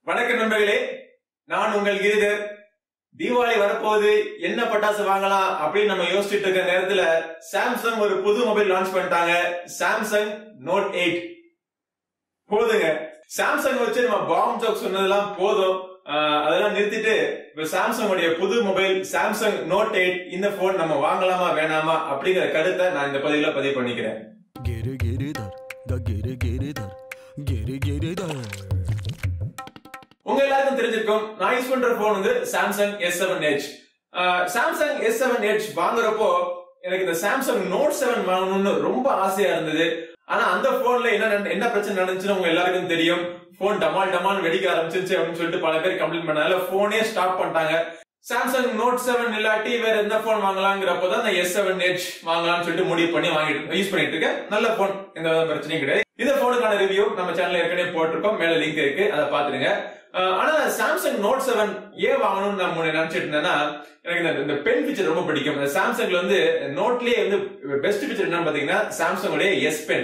வணக்கம் நண்பர்களே நான் உங்கள் கிரிதர் தீபாவளி வரப்போகுது என்ன பட்டாசு வாங்கலாம் அப்படின்னு நம்ம யோசிச்சுட்டு இருக்க நேரத்துல சாம்சங் ஒரு புது மொபைல் லான்ச் பண்ணிட்டாங்க சாம்சங் நோட் எயிட் போதுங்க சாம்சங் வச்சு நம்ம பாம் ஜோக் சொன்னதெல்லாம் போதும் ஆஹ் அதெல்லாம் நிறுத்திட்டு இப்ப சாம்சங் உடைய புது மொபைல் சாம்சங் நோட் எயிட் இந்த போன் நம்ம வாங்கலாமா வேணாமா அப்படிங்கிற கருத்தை நான் இந்த பதிவுல பதிவு பண்ணிக்கிறேன் गिर गिरिधर द गिर गिरिधर गिर गिरिधर உங்க எல்லாருக்கும் தெரிஞ்சிருக்கும் நான் யூஸ் பண்ற போன் வந்து Samsung S seven edge Samsung S seven edge வாங்குறப்போ எனக்கு இந்த சாம்சங் நோட் செவன் வாங்கணும்னு ரொம்ப ஆசையா இருந்தது ஆனா அந்த போன்ல என்ன நட- என்ன பிரச்சனை நடந்துச்சுன்னு உங்க எல்லாருக்கும் தெரியும் போன் டமால் டமால் வெடிக்க ஆரம்பிச்சிருச்சு அப்படின்னு சொல்லிட்டு பல பேர் கம்ப்ளைண்ட் பண்ணால போனே ஸ்டாப் பண்ணிட்டாங்க சாம்சங் நோட் செவன் இல்லாட்டி வேற எந்த போன் வாங்கலாங்கிறப்போ தான் இந்த எஸ் செவன் எச் வாங்கலாம்னு சொல்லிட்டு முடிவு பண்ணி வாங்கிட்டு யூஸ் பண்ணிட்டு இருக்கேன் நல்ல போன் எந்த வித பிரச்சனையும் கிடையாது இந்த போனுக்கான ரிவ்யூ நம்ம சேனல்ல ஏற்கனவே போட்டிருக்கோம் மேல லிங்க் இருக்கு அதை பாத்துருங்க அஹ் ஆனா சாம்சங் நோட் செவன் ஏன் வாங்கணும்னு நான் முன்ன நினைச்சிட்டு இருந்தேன்னா எனக்கு இந்த- இந்த பென் ஃபீச்சர் ரொம்ப பிடிக்கும் இந்த சாம்சங்ல வந்து நோட்லயே வந்து பெஸ்ட் ஃபீச்சர் என்னன்னு பாத்தீங்கன்னா சாம்சங் உடைய எஸ் பென்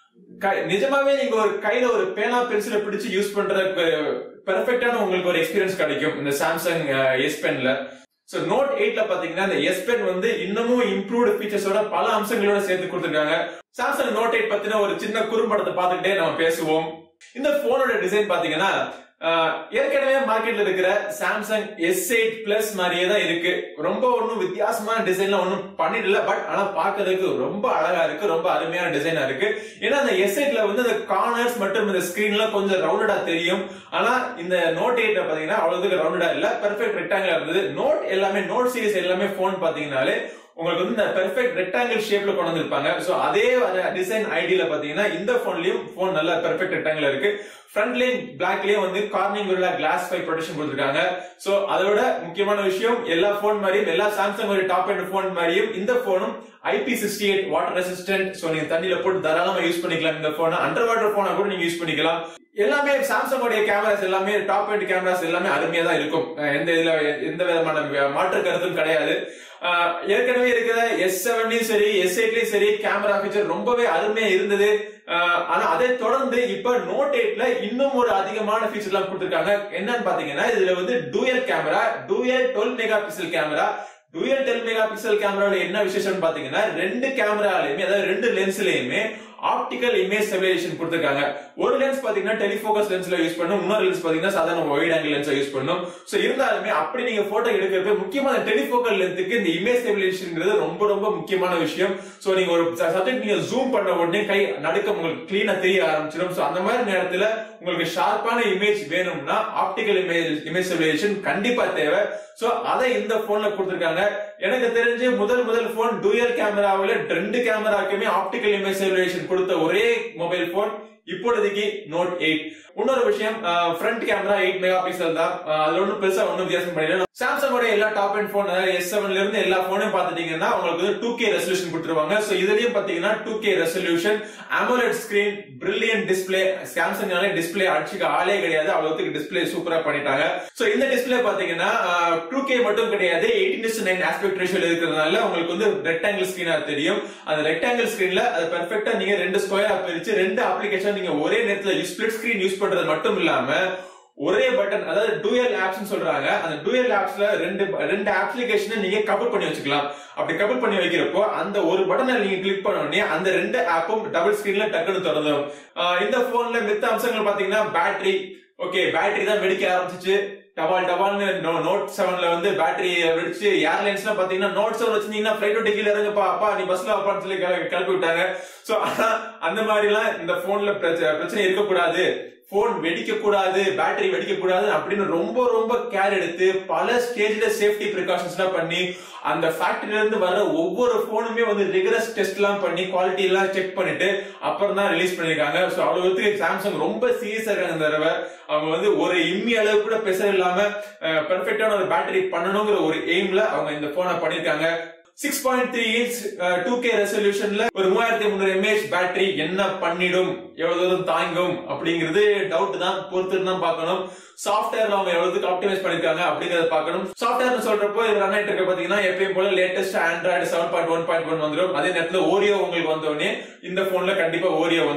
நிஜமாவே நீங்க ஒரு கையில ஒரு பேனா பென்சிலை பிடிச்சு யூஸ் பண்ற பெர்ஃபெக்டான உங்களுக்கு ஒரு எக்ஸ்பீரியன்ஸ் கிடைக்கும் இந்த சாம்சங் எஸ் பென்ல சோ நோட் எயிட்ல பாத்தீங்கன்னா இந்த எஸ் பென் வந்து இன்னமும் இம்ப்ரூவ்டு ஃபீச்சர்ஸோட பல அம்சங்களோட சேர்த்து கொடுத்திருக்காங்க சாம்சங் நோட் எயிட் பத்தின ஒரு சின்ன குறும்படத்தை பார்த்துக்கிட்டே நம்ம பேசுவோம் இந்த போனோட டிசைன் பாத்தீங்கன்னா ஆஹ், ஏற்கனவே மார்க்கெட்ல இருக்கிற சாம்சங் எஸ் எயிட் பிளஸ் மாதிரியே தான் இருக்கு ரொம்ப ஒன்றும் வித்தியாசமான டிசைன்ல ஒன்றும் பண்ணிடல பட் ஆனா பார்க்கிறதுக்கு ரொம்ப அழகா இருக்கு ரொம்ப அருமையான டிசைனா இருக்கு ஏன்னா அந்த எஸ் எயிட்ல வந்து அந்த கார்னர்ஸ் மற்றும் இந்த ஸ்கிரீன்ல கொஞ்சம் ரவுண்டடா தெரியும் ஆனா இந்த நோட் எயிட்ல பாத்தீங்கன்னா அவ்வளவுக்கு ரவுண்டடா இல்ல பெர்ஃபெக்ட் ரெக்டாங்கிள் இருந்தது நோட் எல்லாமே நோட் சீரிஸ் எல்லாமே போன் பாத்தீங்கன்னாலே உங்களுக்கு வந்து இந்த பெர்ஃபெக்ட் ரெக்டாங்கிள் ஷேப்ல கொண்டு வந்திருப்பாங்க சோ அதே டிசைன் ஐடியில பாத்தீங்கன்னா இந்த போன்லயும் போன் நல்ல பெர்ஃபெக்ட் ரெக்டாங்கிள் இருக்கு ஃப்ரண்ட்லயும் பிளாக்லயும் வந்து கார்னிங் உள்ள கிளாஸ் ஃபைவ் ப்ரொடெக்ஷன் கொடுத்திருக்காங்க சோ அதோட முக்கியமான விஷயம் எல்லா போன் மாதிரியும் எல்லா சாம்சங் ஒரு டாப் எண்ட் போன் மாதிரியும் இந்த போனும் IP sixty eight water resistant so நீங்க தண்ணியில போட்டு தாராளமா யூஸ் பண்ணிக்கலாம் இந்த போனை அண்டர் வாட்டர் போனா கூட நீங்க யூஸ் பண்ணிக்கலாம் எல்லாமே சாம்சங் உடைய கேமராஸ் எல்லாமே டாப் எண்ட் கேமராஸ் எல்லாமே அருமையா தான் இருக்கும் அஹ் எந்த இதுல எந்த விதமான மாற்று கருத்தும் கிடையாது அஹ் ஏற்கனவே இருக்கிற எஸ் செவன்லயும் சரி எஸ் எயிட்லயும் சரி கேமரா ஃபீச்சர் ரொம்பவே அருமையா இருந்தது அஹ் ஆனா அதை தொடர்ந்து இப்ப நோட் எயிட்ல இன்னும் ஒரு அதிகமான ஃபீச்சர் எல்லாம் கொடுத்திருக்காங்க என்னன்னு பாத்தீங்கன்னா இதுல வந்து dual camera dual twelve megapixel camera dual twelve megapixel கேமரால என்ன விசேஷம் பாத்தீங்கன்னா ரெண்டு கேமராலையுமே அதாவது ரெண்டு லென்ஸ்லயுமே ஆப்டிகல் இமேஜ் ஸ்டெபிலைசேஷன் கொடுத்திருக்காங்க ஒரு லென்ஸ் பாத்தீங்கன்னா டெலிஃபோகஸ் லென்ஸ்ல யூஸ் பண்ணும் இன்னொரு லென்ஸ் பாத்தீங்கன்னா சாதாரண ஒயிட் ஆங்கிள் லென்ஸ் யூஸ் பண்ணும் சோ இருந்தாலுமே அப்படி நீங்க போட்டோ எடுக்கிறது முக்கியமா டெலிஃபோக்கல் லென்த்துக்கு இந்த இமேஜ் ஸ்டெபிலைசேஷன்ங்கிறது ரொம்ப ரொம்ப முக்கியமான விஷயம் சோ நீங்க ஒரு சப்ஜெக்ட் நீங்க ஜூம் பண்ண உடனே கை நடுக்க உங்களுக்கு கிளீனா தெரிய ஆரம்பிச்சிடும் சோ அந்த மாதிரி நேரத்துல உங்களுக்கு ஷார்ப்பான இமேஜ் வேணும்னா ஆப்டிகல் இமேஜ் இமேஜ் ஸ்டெபிலைசேஷன் கண்டிப்பா தேவை சோ அதை இந்த போன்ல கொடுத்திருக்காங்க எனக்கு தெரிஞ்சு முதல் முதல் போன் டூயல் கேமராவில ரெண்டு கேமராக்குமே ஆப்டிகல் இமேஜ் ஸ்டெபிலைசேஷன் கொடுத்த ஒரே மொபைல் போன் இப்பொழுதைக்கு நோட் எயிட் இன்னொரு விஷயம் front camera eight megapixel தான் அஹ் அதுல ஒன்றும் பெருசா ஒன்றும் வித்தியாசம் பண்ணல சாம்சங்கோட எல்லா டாப் அண்ட் போன் அதாவது எஸ் செவன்ல இருந்து எல்லா போனையும் பாத்துட்டீங்கன்னா உங்களுக்கு வந்து டூ கே ரெசல்யூஷன் கொடுத்துருவாங்க சோ இதுலயும் பாத்தீங்கன்னா two K resolution AMOLED screen brilliant display சாம்சங்னாலே டிஸ்பிளே அடிச்சுக்க ஆளே கிடையாது அவ்வளவுக்கு டிஸ்பிளே சூப்பரா பண்ணிட்டாங்க சோ இந்த டிஸ்பிளே பாத்தீங்கன்னா டூ கே மட்டும் கிடையாது எயிட்டீன் நைன் ஆஸ்பெக்ட் ரேஷியோல இருக்கிறதுனால உங்களுக்கு வந்து ரெக்டாங்கிள் ஸ்கிரீனா தெரியும் அந்த ரெக்டாங்கிள் ஸ்கிரீன்ல அது பெர்ஃபெக்ட்டா நீங்க ரெண்டு ஸ்கொயரா பிரிச்சு ரெண்டு அப்ளிகேஷன் நீங்க ஒரே நேரத்துல ஸ்பிளிட் ஸ்கிரீன் யூஸ் பண்றது மட்டும் இல்லாம ஒரே பட்டன் அதாவது டூயல் ஆப்ஸ் சொல்றாங்க அந்த டூயல் ஆப்ஸ்ல ரெண்டு ரெண்டு அப்ளிகேஷனை நீங்க கபுள் பண்ணி வச்சுக்கலாம் அப்படி கபுள் பண்ணி வைக்கிறப்போ அந்த ஒரு பட்டனை நீங்க கிளிக் பண்ண உடனே அந்த ரெண்டு ஆப்பும் டபுள் ஸ்கிரீன்ல டக்குன்னு திறந்துடும் ஆஹ் இந்த போன்ல மித்த அம்சங்கள் பாத்தீங்கன்னா பேட்டரி ஓகே பேட்டரி தான் வெடிக்க ஆரம்பிச்சிச்சு டபால் டபால்னு நோட் செவன்ல வந்து பேட்டரி வெடிச்சு ஏர்லைன்ஸ்ல பாத்தீங்கன்னா நோட் செவன் வச்சிருந்தீங்கன்னா பிளைட் விட்டு கீழே இறங்குப்பா அப்பா நீ பஸ்ல அப்பான்னு சொல்லி கிளப்பி கிளப்பி விட்டாங்க சோ ஆனா அந்த மாதிரி எல்லாம் இந்த போன்ல பிரச்சனை இருக்கக்கூடாது போன் வெடிக்க கூடாது பேட்டரி வெடிக்க கூடாது அப்படின்னு ரொம்ப ரொம்ப கேர் எடுத்து பல ஸ்டேஜ்ல சேஃப்டி ப்ரிகாஷன்ஸ் எல்லாம் பண்ணி அந்த ஃபேக்டரியில இருந்து வர ஒவ்வொரு போனுமே வந்து ரிகரஸ் டெஸ்ட் எல்லாம் பண்ணி குவாலிட்டி எல்லாம் செக் பண்ணிட்டு அப்புறம் தான் ரிலீஸ் பண்ணிருக்காங்க சோ அவ்வளவுக்கு சாம்சங் ரொம்ப சீரியஸா இருக்காங்க இந்த தடவை அவங்க வந்து ஒரு இம்மி அளவு கூட பெசர் இல்லாம பெர்ஃபெக்டான ஒரு பேட்டரி பண்ணணுங்கிற ஒரு எய்ம்ல அவங்க இந்த போனை பண்ணிருக்காங்க six point three inch two K ரெசல்யூஷன்ல ஒரு மூவாயிரத்தி முந்நூறு எம்ஏஹெச் பேட்டரி என்ன பண்ணிடும் எவ்வளவு தூரம் தாங்கும் அப்படிங்கிறது டவுட் தான் பொறுத்து தான் பார்க்கணும் சாஃப்ட்வேர்ல அவங்க எவ்வளவுக்கு ஆப்டிமைஸ் பண்ணிருக்காங்க அப்படிங்கறத பார்க்கணும் சாஃப்ட்வேர் சொல்றப்போ இது ரன் ஆயிட்டு இருக்க பாத்தீங்கன்னா எப்பயும் போல latest Android seven point one point one வந்துடும் அதே நேரத்துல ஓரியோ உங்களுக்கு வந்தோடனே இந்த போன்ல கண்டிப்பா ஓரியோ வந்துடும்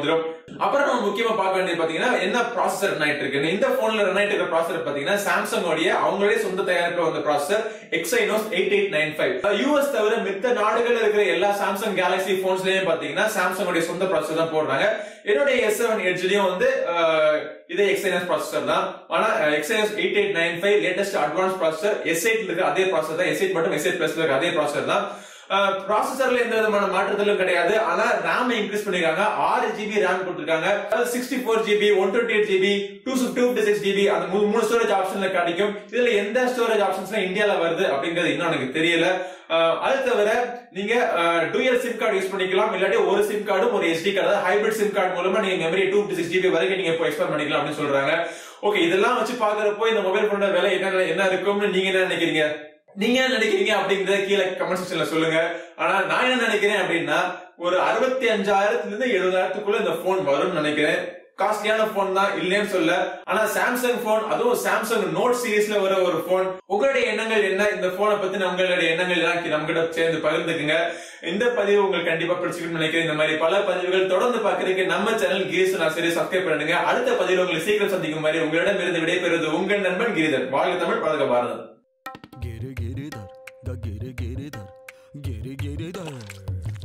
அப்புறம் நம்ம முக்கியமா பார்க்க வேண்டியது பாத்தீங்கன்னா என்ன ப்ராசஸர் ரன் ஆயிட்டு இருக்கு இந்த போன்ல ரன் ஆயிட்டு இருக்க ப்ராசஸர் பாத்தீங்கன்னா சாம்சங் உடைய அவங்களே சொந்த தயாரிப்புல வந்த processor Exynos eight eight nine five US தவிர மித்த நாடுகள்ல இருக்கிற எல்லா சாம்சங் கேலக்ஸி போன்ஸ்லயும் பாத்தீங்கன்னா சாம்சங் உடைய சொந்த ப்ராசஸர் தான் போடுறாங்க என்னுடைய எஸ் செவன் எட்ஜ்லயும் வந்து அஹ், இதே எக்ஸைனஸ் ப்ராசஸர் தான் ஆனா Exynos eight eight nine five latest advance processor S eight இருக்க அதே ப்ராசஸர் தான் எஸ் எயிட் மட்டும் எஸ் எயிட் பிளஸ்ல இருக்க அதே ப்ராசஸர் தான் ப்ராசஸர்ல எந்த விதமான மாற்றத்திலும் கிடையாது ஆனா ரேம் இன்க்ரீஸ் பண்ணிருக்காங்க ஆறு ஜிபி ரேம் கொடுத்திருக்காங்க sixty four GB one twenty eight GB two two fifty six GB அந்த மூ- மூணு ஸ்டோரேஜ் ஆப்ஷன்ல கிடைக்கும் இதுல எந்த ஸ்டோரேஜ் ஆப்ஷன்ஸ்லாம் இந்தியால வருது அப்படிங்கிறது இன்னும் எனக்கு தெரியல அஹ், அது தவிர நீங்க டூயல் சிம் கார்டு யூஸ் பண்ணிக்கலாம் இல்லாட்டி ஒரு சிம் கார்டும் ஒரு எஸ்டி கார்டு அதாவது ஹைபிரிட் சிம் கார்டு மூலமா நீங்க memory two fifty six GB வரைக்கும் நீங்க இப்போ எக்ஸ்பேண்ட் பண்ணிக்கலாம் அப்படின்னு சொல்றாங்க ஓகே இதெல்லாம் வச்சு பாக்குறப்போ இந்த மொபைல் போனோட விலை என்ன என்ன இருக்கும்னு நீங்க என்ன நினைக்கிறீங்க நீங்க என்ன நினைக்கிறீங்க அப்படிங்கறத கீழே கமெண்ட் செக்ஷன்ல சொல்லுங்க ஆனா நான் என்ன நினைக்கிறேன் அப்படின்னா ஒரு அறுபத்தி அஞ்சாயிரத்துல இருந்து எழுபதாயிரத்துக்குள்ள இந்த போன் வரும்னு நினைக்கிறேன் காஸ்ட்லியான போன் தான் இல்லைன்னு சொல்ல ஆனா சாம்சங் போன் அதுவும் சாம்சங் நோட் சீரிஸ்ல வர ஒரு போன் உங்களுடைய எண்ணங்கள் என்ன இந்த போனை பத்தி உங்களுடைய எண்ணங்கள் எல்லாம் நம்ம கிட்ட சேர்ந்து பகிர்ந்துக்குங்க இந்த பதிவு உங்களுக்கு கண்டிப்பா பிடிச்சிருக்குன்னு நினைக்கிறேன் இந்த மாதிரி பல பதிவுகள் தொடர்ந்து பாக்குறதுக்கு நம்ம சேனல் கீஸ் நான் சரி சப்ஸ்கிரைப் பண்ணுங்க அடுத்த பதிவு உங்களை சீக்கிரம் சந்திக்கும் மாதிரி உங்களிடம் இருந்து விடைபெறுவது உங்கள் நண்பன் கிரிதர் வாழ்க தமிழ் பாதுகா பாரதம் गिर गिर धर द गिर गिर धर गिर गिर धर